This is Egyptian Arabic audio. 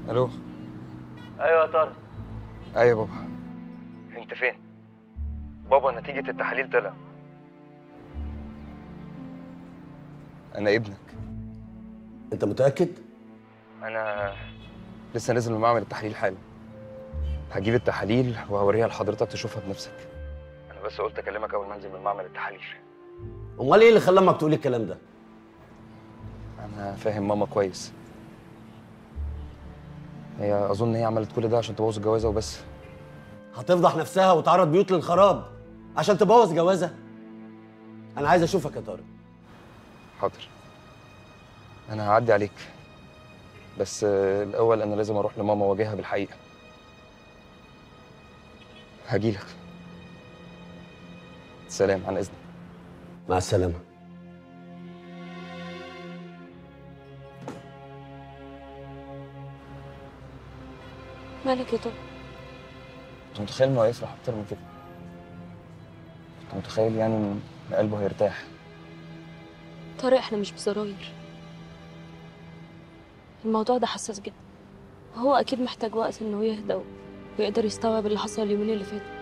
الو ايوه يا طارق ايوه يا بابا انت فين بابا نتيجة التحاليل طلع انا ابنك انت متاكد انا لسه نازل من معمل التحاليل حالا هجيب التحاليل وهوريها لحضرتك تشوفها بنفسك انا بس قلت اكلمك اول ما انزل من معمل التحاليل امال ايه اللي خلى امك تقول الكلام ده انا فاهم ماما كويس هي اظن هي عملت كل ده عشان تبوظ الجوازه وبس هتفضح نفسها وتعرض بيوت للخراب عشان تبوظ جوازها انا عايز اشوفك يا طارق حاضر انا هعدي عليك بس آه، الاول انا لازم اروح لماما واواجهها بالحقيقه هجيلك سلام عن اذنك مع السلامه مالك يا طارق كنت متخيل انه هيفرح اكتر من كده كنت متخيل يعني ان قلبه هيرتاح طارق احنا مش بزراير الموضوع ده حساس جدا هو اكيد محتاج وقت انه يهدى ويقدر يستوعب اللي حصل اليومين اللي فاتوا